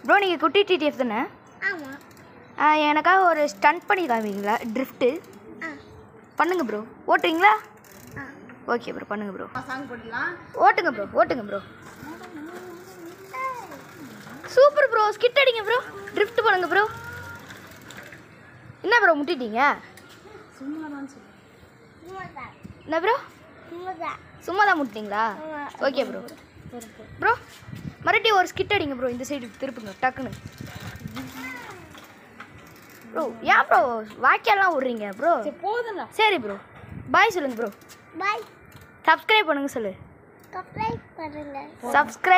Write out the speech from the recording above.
bro நீங்கள் குட்டி TTF தானே ஆமாம் ஆ, எனக்காக ஒரு ஸ்டண்ட் பண்ணி காமிங்களா ட்ரிஃப்ட்டு ஆ பண்ணுங்க ப்ரோ ஓட்டுறீங்களா ஆ ஓகே ப்ரோ பண்ணுங்க ப்ரோ சாங் போடலாம் ஓட்டுங்க ப்ரோ ஓட்டுங்க ப்ரோ சூப்பர் ப்ரோ ஸ்கிட் அடிங்க ப்ரோ ட்ரிஃப்ட் பண்ணுங்க ப்ரோ என்ன ப்ரோ முட்டிட்டீங்க சும்மா தான் சொல்லு சும்மாதான் என்ன ப்ரோ சும்மாதான் சும்மா தான் முட்டிங்களா ஓகே ப்ரோ ப்ரோ மறுபடியும் ஒரு ஸ்கிட் அடிங்க ப்ரோ இந்த சைடு திருப்புங்க டக்குன்னு ப்ரோ ஏன் ப்ரோ வாக்கியெல்லாம் விட்றீங்க ப்ரோ சரி போதும்ல சரி ப்ரோ பாய் சொல்லுங்க ப்ரோ பாய் சப்ஸ்கிரைப் பண்ணுங்க சொல்லு சப்ஸ்கிரைப் பண்ணுங்க சப்ஸ்கிரைப்